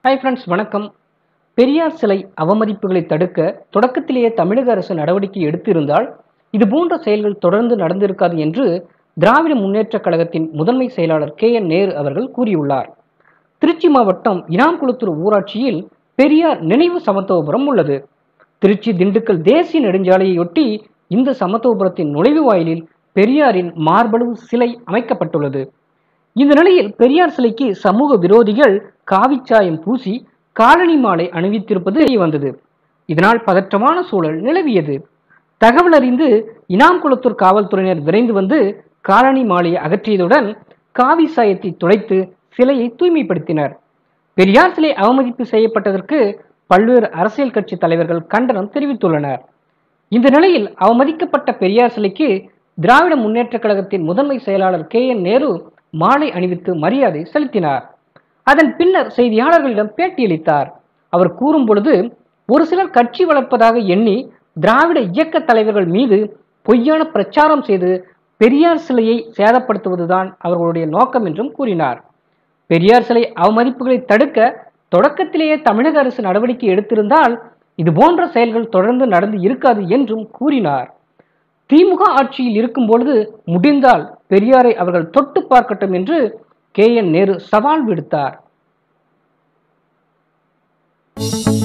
hi friends வணக்கம் பெரியார் சிலை அவமதிப்புகளை தடுக்க தொடக்கத்திலேயே தமிழக அரசு நடவடிக்கை எடுத்திருந்தால் இது போன்ற செயல்கள் தொடர்ந்து நடந்திருக்காது என்று திராவிட முன்னேற்றக் கழகத்தின் முதன்மை செயலாளர் கே என் நேரு அவர்கள் கூறியுள்ளார் திருச்சி மாவட்டம் இனாம்குளத்தூர் ஊராட்சியில் பெரியார் நினைவு சமத்துவபுரம் உள்ளது திருச்சி திண்டுக்கல் தேசிய நெடுஞ்சாலையொட்டி இந்த சமத்துவபுரத்தின் நுழைவு வாயிலில் பெரியாரின் மார்பளவு சிலை அமைக்கப்பட்டுள்ளது இந்த நிலையில் பெரியார் சிலைக்கு சமூக விரோதிகள் காவிச்சாயம் பூசி காலணி மாலை அணிவித்திருப்பது தெரிய வந்தது இதனால் பதற்றமான சூழல் நிலவியது தகவல் அறிந்து இனாம்குளத்தூர் காவல்துறையினர் விரைந்து வந்து காலணி மாலையை அகற்றியதுடன் காவி சாயத்தை துடைத்து சிலையை தூய்மைப்படுத்தினர் பெரியார் சிலை அவமதிப்பு செய்யப்பட்டதற்கு பல்வேறு அரசியல் கட்சி தலைவர்கள் கண்டனம் தெரிவித்துள்ளனர் இந்த நிலையில் அவமதிக்கப்பட்ட பெரியார் சிலைக்கு திராவிட முன்னேற்றக் கழகத்தின் முதன்மை செயலாளர் கே என் நேரு மாலை அணிவித்து மரியாதை செலுத்தினார் அதன் பின்னர் செய்தியாளர்களிடம் பேட்டியளித்தார் அவர் கூறும் பொழுது ஒரு சிலர் கட்சி வளர்ப்பதாக எண்ணி திராவிட இயக்க தலைவர்கள் மீது பொய்யான பிரச்சாரம் செய்து பெரியார் சிலையை சேதப்படுத்துவதுதான் அவர்களுடைய நோக்கம் என்றும் கூறினார் பெரியார் சிலை அவமதிப்புகளை தடுக்க தொடக்கத்திலேயே தமிழக அரசு நடவடிக்கை எடுத்திருந்தால் இது போன்ற செயல்கள் தொடர்ந்து நடந்து இருக்காது என்றும் கூறினார் திமுக ஆட்சியில் இருக்கும் பொழுது முடிந்தால் பெரியாரை அவர்கள் தொட்டு பார்க்கட்டும் என்று கே என் நேரு சவால் விடுத்தார்